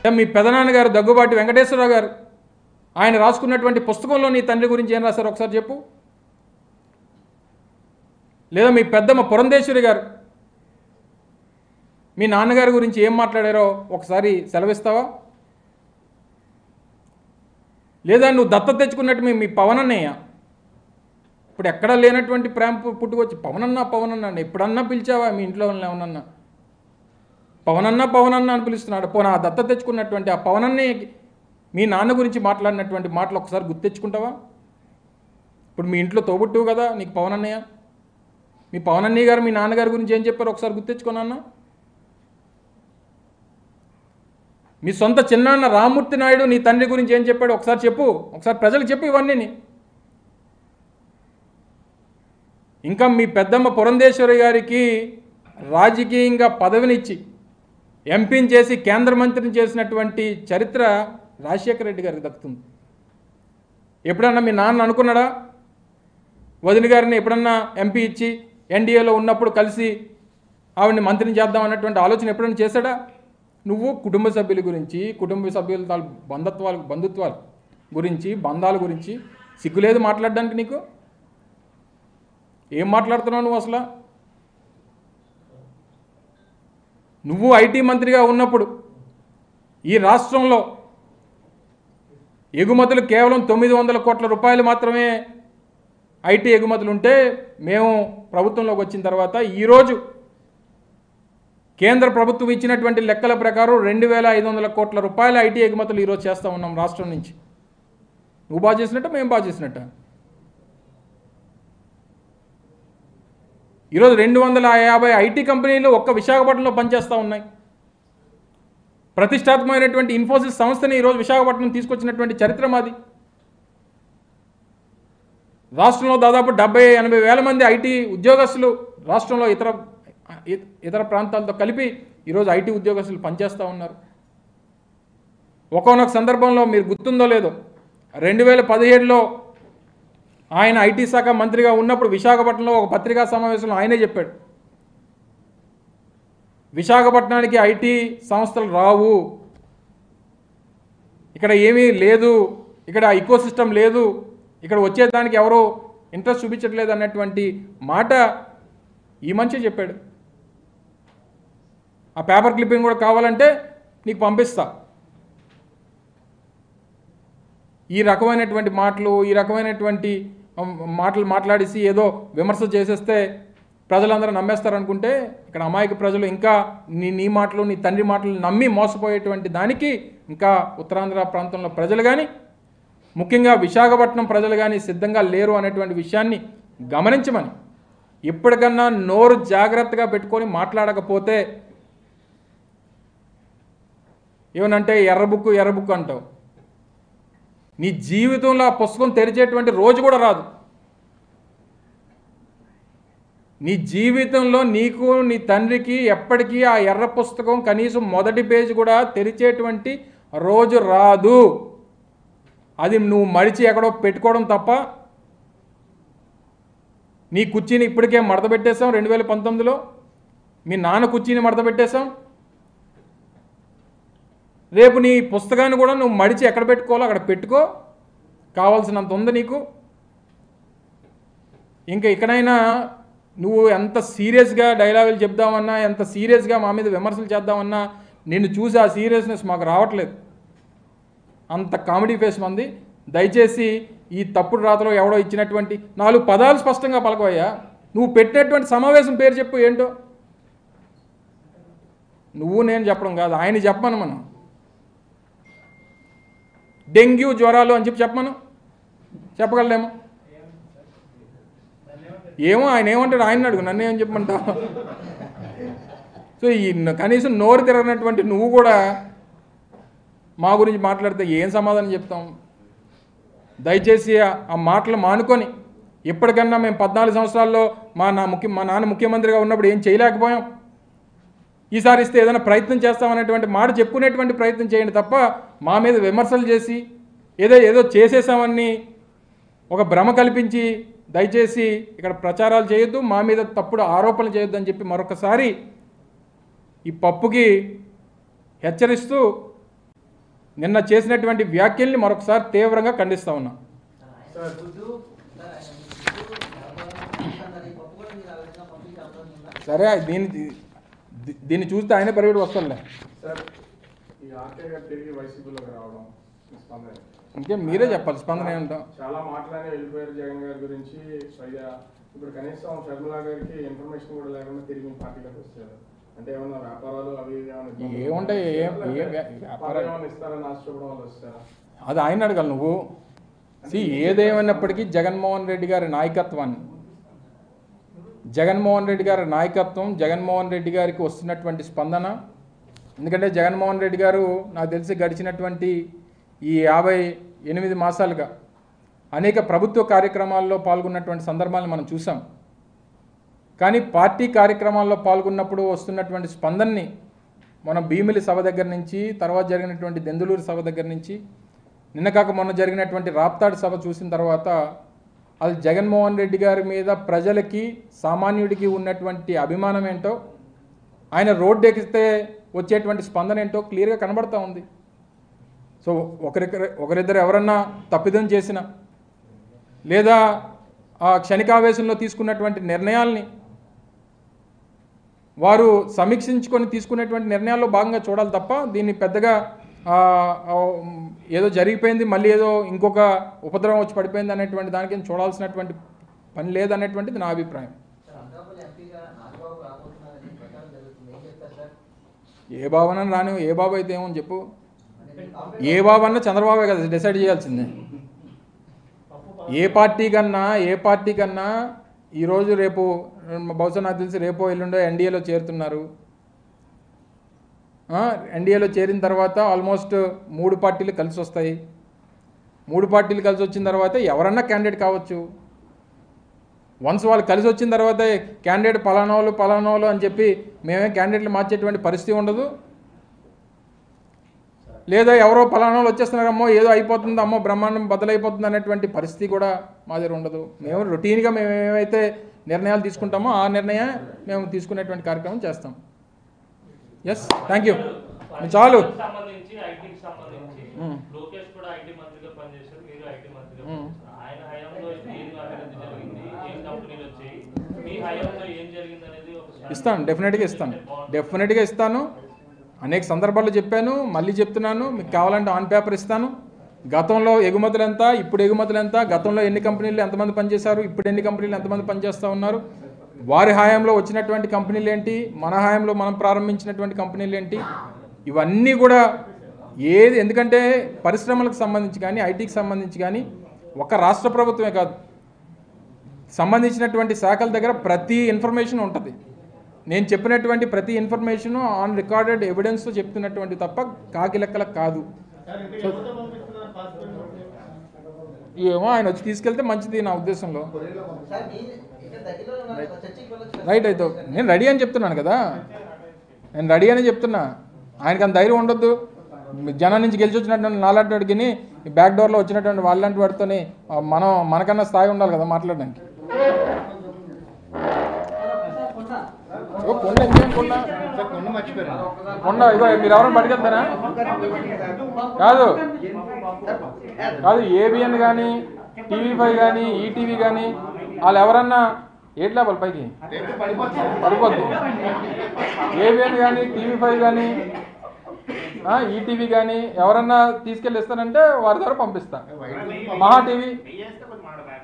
మీ పెదనాన్నగారు దగ్గుబాటి వెంకటేశ్వరరావు గారు ఆయన రాసుకున్నటువంటి పుస్తకంలో నీ తండ్రి గురించి ఏం రాశారు ఒకసారి చెప్పు లేదా మీ పెద్దమ్మ పురంధేశ్వరి గారు మీ నాన్నగారి గురించి ఏం మాట్లాడారో ఒకసారి సెలవిస్తావా లేదా నువ్వు దత్తత తెచ్చుకున్నట్టు మీ మీ పవన్ అన్నయ్య ఇప్పుడు ఎక్కడా లేనటువంటి ప్రేమ పు- పుట్టుకొచ్చి పవన్ అన్న పవన్ అన్న అని ఎప్పుడన్నా పిలిచావా మీ ఇంట్లో వాళ్ళని ఏమన్నా పవన్ అన్న పవన్ అన్న అని పిలుస్తున్నాడు పోనీ ఆ దత్త తెచ్చుకున్నటువంటి ఆ పవన్ అన్నయ్యకి మీ నాన్న గురించి మాట్లాడినటువంటి మాటలు ఒకసారి గుర్తు తెచ్చుకుంటావా ఇప్పుడు మీ ఇంట్లో తోబుట్టువు కదా నీకు పవన్ అన్నయ్య మీ పవన్ అన్నయ్య గారు మీ నాన్నగారి గురించి ఏం చెప్పారు ఒకసారి గుర్తు తెచ్చుకున్నా మీ సొంత చిన్నాన్న రామూర్తి నాయుడు నీ తండ్రి గురించి ఏం చెప్పాడు ఒకసారి చెప్పు ఒకసారి ప్రజలకు చెప్పు ఇవన్నీ ఇంకా మీ పెద్దమ్మ పురంధేశ్వరి గారికి రాజకీయంగా పదవినిచ్చి ఎంపీని చేసి కేంద్ర మంత్రిని చేసినటువంటి చరిత్ర రాజశేఖర రెడ్డి గారికి దక్కుతుంది ఎప్పుడన్నా మీ నాన్న అనుకున్నాడా వదిన గారిని ఎప్పుడన్నా ఎంపీ ఇచ్చి ఎన్డీఏలో ఉన్నప్పుడు కలిసి ఆవిడని మంత్రిని చేద్దాం అన్నటువంటి ఆలోచన ఎప్పుడైనా చేశాడా నువ్వు కుటుంబ సభ్యుల గురించి కుటుంబ సభ్యుల తాలూ బంధత్వాలు బంధుత్వాల గురించి బంధాల గురించి సిగ్గులేదు మాట్లాడడానికి నీకు ఏం మాట్లాడుతున్నావు నువ్వు అసలు నువ్వు ఐటీ మంత్రిగా ఉన్నప్పుడు ఈ రాష్ట్రంలో ఎగుమతులు కేవలం తొమ్మిది వందల కోట్ల రూపాయలు మాత్రమే ఐటీ ఎగుమతులు ఉంటే మేము ప్రభుత్వంలోకి వచ్చిన తర్వాత ఈరోజు కేంద్ర ప్రభుత్వం ఇచ్చినటువంటి లెక్కల ప్రకారం రెండు వేల ఐదు వందల కోట్ల రూపాయల ఐటీ ఎగుమతులు ఈరోజు చేస్తూ ఉన్నాం రాష్ట్రం నుంచి నువ్వు బాగా చేసినట్ట మేము బాగా చేసినట్ట ఈరోజు రెండు వందల యాభై ఐటీ కంపెనీలు ఒక్క విశాఖపట్నంలో పనిచేస్తూ ఉన్నాయి ప్రతిష్టాత్మకమైనటువంటి ఇన్ఫోసిస్ సంస్థని ఈరోజు విశాఖపట్నం తీసుకొచ్చినటువంటి చరిత్ర మాది రాష్ట్రంలో దాదాపు డెబ్బై ఎనభై వేల మంది ఐటీ ఉద్యోగస్తులు రాష్ట్రంలో ఇతర ఇ- ఇతర ప్రాంతాలతో కలిపి ఈరోజు ఐటీ ఉద్యోగస్తులు పనిచేస్తూ ఉన్నారు ఒకనొక సందర్భంలో మీరు గుర్తుందో లేదో రెండు వేల పదిహేడులో ఆయన ఐటీ శాఖ మంత్రిగా ఉన్నప్పుడు విశాఖపట్నంలో ఒక పత్రికా సమావేశంలో ఆయనే చెప్పాడు విశాఖపట్నానికి ఐటీ సంస్థలు రావు ఇక్కడ ఏమీ లేదు ఇక్కడ ఇకో సిస్టమ్ లేదు ఇక్కడ వచ్చేదానికి ఎవరు ఇంట్రెస్ట్ చూపించట్లేదు అన్నటువంటి మాట ఈ మనిషి చెప్పాడు ఆ పేపర్ క్లిప్పింగ్ కూడా కావాలంటే నీకు పంపిస్తా ఈ రకమైనటువంటి మాటలు ఈ రకమైనటువంటి ఉమ్, మాటలు మాట్లాడేసి ఏదో విమర్శ చేసేస్తే ప్రజలందరూ నమ్మేస్తారు అనుకుంటే ఇక్కడ అమాయక ప్రజలు ఇంకా నీ నీ మాటలు నీ తండ్రి మాటలు నమ్మి మోసపోయేటువంటి దానికి ఇంకా ఉత్తరాంధ్ర ప్రాంతంలో ప్రజలు కానీ ముఖ్యంగా విశాఖపట్నం ప్రజలు కానీ సిద్ధంగా లేరు అనేటువంటి విషయాన్ని గమనించమని ఇప్పటికన్నా నోరు జాగ్రత్తగా పెట్టుకొని మాట్లాడకపోతే ఏమనంటే ఎర్ర బుక్కు ఎర్ర బుక్కు అంటావు నీ జీవితంలో ఆ పుస్తకం తెరిచేటువంటి రోజు కూడా రాదు నీ జీవితంలో నీకు నీ తండ్రికి ఎప్పటికీ ఆ ఎర్ర పుస్తకం కనీసం మొదటి పేజీ కూడా తెరిచేటువంటి రోజు రాదు అది నువ్వు మడిచి ఎక్కడో పెట్టుకోవడం తప్ప నీ కుర్చీని ఇప్పటికే మడత పెట్టేశాం రెండు వేల పంతొమ్మిదిలో మీ నాన్న కుర్చీని మడత పెట్టేశాం రేపు నీ పుస్తకాన్ని కూడా నువ్వు మడిచి ఎక్కడ పెట్టుకోవాలో అక్కడ పెట్టుకో కావాల్సినంత ఉంది నీకు ఇంకా ఇక్కడైనా నువ్వు ఎంత సీరియస్గా డైలాగులు చెప్దామన్నా ఎంత సీరియస్గా మా మీద విమర్శలు చేద్దామన్నా నిన్ను చూసి ఆ సీరియస్నెస్ మాకు రావట్లేదు అంత కామెడీ ఫేస్ మంది దయచేసి ఈ తప్పుడు రాతలో ఎవడో ఇచ్చినటువంటి నాలుగు పదాలు స్పష్టంగా పలకవయ్యా నువ్వు పెట్టినటువంటి సమావేశం పేరు చెప్పు ఏంటో నువ్వు నేను చెప్పడం కాదు ఆయన చెప్పమను మనం డెంగ్యూ జ్వరాలు అని చెప్పి చెప్పమను చెప్పగలలేమో ఏమో ఆయన ఏమంటాడు ఆయన అడుగు నన్ను ఏమని చెప్పమంటావు సో ఈ న- కనీసం నోరు తిరగనటువంటి నువ్వు కూడా మా గురించి మాట్లాడితే ఏం సమాధానం చెప్తాం దయచేసి ఆ- ఆ మాటలు మానుకొని ఇప్పటికన్నా మేము పద్నాలుగు సంవత్సరాల్లో మా నా ముఖ్య మా నాన్న ముఖ్యమంత్రిగా ఉన్నప్పుడు ఏం చేయలేకపోయాం ఈసారి ఇస్తే ఏదైనా ప్రయత్నం చేస్తామనేటువంటి మాట చెప్పుకునేటువంటి ప్రయత్నం చేయండి తప్ప మా మీద విమర్శలు చేసి ఏదో ఏదో చేసేసామని ఒక భ్రమ కల్పించి దయచేసి ఇక్కడ ప్రచారాలు చేయొద్దు మా మీద తప్పుడు ఆరోపణలు చేయొద్దు అని చెప్పి మరొకసారి ఈ పప్పుకి హెచ్చరిస్తూ నిన్న చేసినటువంటి వ్యాఖ్యల్ని మరొకసారి తీవ్రంగా ఖండిస్తా ఉన్నా సార్ గుడ్డు సార్ ఆయన గుడ్డు వ్యాపారం పప్పు కూడా మీరు ఆ విధంగా పంపించే అవకాశం ఉందా సరే దీన్ని దీ- దీన్ని చూస్తే ఆయన పరిగెడు వస్తాడులే సార్ ఈ ఆర్కే గారు తిరిగి వైసీపీలోకి రావడం మీ స్పందన ఇంకేం మీరే చెప్పాలి స్పందన ఏమంటాం చాలా మాటలనే వెళ్ళిపోయారు జగన్ గారి గురించి పైగా ఇప్పుడు కనీసం షర్మిలా గారికి ఇన్ఫర్మేషన్ కూడా లేకుండా తిరిగి మీ పార్టీలోకి వచ్చారు అంటే ఏమన్నా వ్యాపారాలు అవి ఇవి ఏమన్నా ఇబ్బందులు ఏముంటాయి? ఏం- లేకపోతే ఏం వ్యా- వ్యాపారాలు? పదవి ఏమన్నా ఇస్తారని ఆశపడడం వల్ల వచ్చారా అది ఆయన అడగాలి నువ్వు సి ఏదేమైనప్పటికీ జగన్మోహన్ రెడ్డి గారి నాయకత్వాన్ని జగన్మోహన్ రెడ్డి గారి నాయకత్వం జగన్మోహన్ రెడ్డి గారికి వస్తున్నటువంటి స్పందన ఎందుకంటే జగన్మోహన్ రెడ్డి గారు నాకు తెలిసి గడిచినటువంటి ఈ యాభై ఎనిమిది మాసాలుగా అనేక ప్రభుత్వ కార్యక్రమాల్లో పాల్గొన్నటువంటి సందర్భాలను మనం చూసాం కానీ పార్టీ కార్యక్రమాల్లో పాల్గొన్నప్పుడు వస్తున్నటువంటి స్పందనని మనం భీమిలి సభ దగ్గర నుంచి తర్వాత జరిగినటువంటి దెందులూరు సభ దగ్గర నుంచి నిన్న కాక మొన్న జరిగినటువంటి రాప్తాడు సభ చూసిన తర్వాత అది జగన్మోహన్ రెడ్డి గారి మీద ప్రజలకి సామాన్యుడికి ఉన్నటువంటి అభిమానం ఏంటో ఆయన రోడ్డు ఎక్కితే వచ్చేటువంటి స్పందన ఏంటో క్లియర్గా కనబడతా ఉంది సో ఒకరిద్దరు ఒకరిద్దరు ఎవరన్నా తప్పిదం చేసిన లేదా ఆ క్షణికావేశంలో తీసుకున్నటువంటి నిర్ణయాల్ని వారు సమీక్షించుకొని తీసుకునేటువంటి నిర్ణయాల్లో భాగంగా చూడాలి తప్ప దీన్ని పెద్దగా ఆ, ఆ, ఏదో జరిగిపోయింది మళ్ళీ ఏదో ఇంకొక ఉపద్రవం వచ్చి పడిపోయింది అనేటువంటి దానికి ఏం చూడాల్సినటువంటి పని లేదనేటువంటిది నా అభిప్రాయం సార్ అనకాపల్లి ఎంపీగా నాగబాబు రాబోతున్నారని ప్రచారం జరుగుతుంది ఏం చెప్తారు సార్ ఏ బాబు రాని ఏ బాబు అయితే ఏమో చెప్పు అంటే ఏ బాబు అన్నా చంద్రబాబే కదా డిసైడ్ చేయాల్సిందే ఏ పార్టీ కన్నా ఏ పార్టీ కన్నా ఈరోజు రేపు బహుశా నాకు తెలిసి రేపో ఎల్లుండో ఎన్డీఏలో చేరుతున్నారు ఎన్డీఏలో చేరిన తర్వాత ఆల్మోస్ట్ మూడు పార్టీలు కలిసి వస్తాయి మూడు పార్టీలు కలిసి వచ్చిన తర్వాత ఎవరన్నా క్యాండిడేట్ కావచ్చు వన్స్ వాళ్ళు కలిసి వచ్చిన తర్వాత క్యాండిడేట్ పలానా వాళ్ళు పలానా వాళ్ళు అని చెప్పి మేమే క్యాండిడేట్లు మార్చేటువంటి పరిస్థితి ఉండదు లేదా ఎవరో పలానా వాళ్ళు వచ్చేస్తున్నారమ్మో ఏదో అయిపోతుంది అమ్మో బ్రహ్మాండం బదలైపోతుంది అనేటువంటి పరిస్థితి కూడా మా దగ్గర ఉండదు మేము రొటీన్గా మేము ఏమైతే నిర్ణయాలు తీసుకుంటామో ఆ నిర్ణయం మేము తీసుకునేటువంటి కార్యక్రమం చేస్తాం ఎస్ థ్యాంక్ యూ చాలు సంబంధించి ఐటీకి సంబంధించి మ్మ్. లోకేష్ కూడా ఐటీ మంత్రిగా పనిచేశారు మీరు ఐటీ మంత్రిగా మ్మ్. పనిచేశారు ఆయన హయాంలో ఏం అభివృద్ధి జరిగింది ఏం కంపెనీలు వచ్చాయి మీ హయాంలో ఏం జరిగింది అనేది ఒక ఇస్తాను డెఫినెట్గా ఇస్తాను డెఫినెట్గా ఇస్తాను అనేక సందర్భాల్లో చెప్పాను మళ్ళీ చెప్తున్నాను మీకు కావాలంటే ఆన్ పేపర్ ఇస్తాను గతంలో ఎగుమతులు ఎంత ఇప్పుడు ఎగుమతులు ఎంత గతంలో ఎన్ని కంపెనీలు ఎంతమంది పనిచేశారు ఇప్పుడు ఎన్ని కంపెనీలు ఎంతమంది పనిచేస్తూ ఉన్నారు వారి హయాంలో వచ్చినటువంటి కంపెనీలు ఏంటి మన హయాంలో మనం ప్రారంభించినటువంటి కంపెనీలు ఏంటి ఇవన్నీ కూడా ఏది ఎందుకంటే పరిశ్రమలకు సంబంధించి కానీ ఐటీకి సంబంధించి కానీ ఒక రాష్ట్ర ప్రభుత్వమే కాదు సంబంధించినటువంటి శాఖల దగ్గర ప్రతి ఇన్ఫర్మేషన్ ఉంటుంది నేను చెప్పినటువంటి ప్రతి ఇన్ఫర్మేషన్ ఆన్ రికార్డెడ్ ఎవిడెన్స్తో చెప్తున్నటువంటి తప్ప కాకి లెక్కలకు కాదు ఏమో ఆయన వచ్చి తీసుకెళ్తే మంచిది నా ఉద్దేశంలో సార్ మీ ఇక్కడ దగ్గరలో ఉన్న ఒక చర్చికి వెళ్ళొచ్చు కదా రైట్ అయితే నేను రెడీ అని చెప్తున్నాను కదా నేను రెడీ అని చెప్తున్నా ఆయనకి అంత ధైర్యం ఉండొద్దు జనం నుంచి గెలిచి వచ్చినటువంటి నాలాంటి వాడికి బ్యాక్ డోర్లో వచ్చినటువంటి వాళ్ళంటి వాడితోని ఆ, మనం మనకన్నా స్థాయి ఉండాలి కదా మాట్లాడడానికి ఓ, కొండ ఇంకేం కొండ కొండ మర్చిపోయారు కొండ ఇగో మీరు ఎవరైనా పడికెళ్తారా కాదు కాదు ఏబిఎన్ కానీ టీవీ ఫైవ్ కానీ ఈటీవీ కానీ వాళ్ళు ఎవరన్నా ఏట్ లేవాలి పైకి పడిపోద్ది ఏబిఎన్ కానీ టీవీ ఫైవ్ కానీ ఈటీవీ కానీ ఎవరన్నా తీసుకెళ్ళి ఇస్తానంటే వారి ద్వారా పంపిస్తా మహా టీవీ చేస్తే కొంచెం మాట బ్యాక్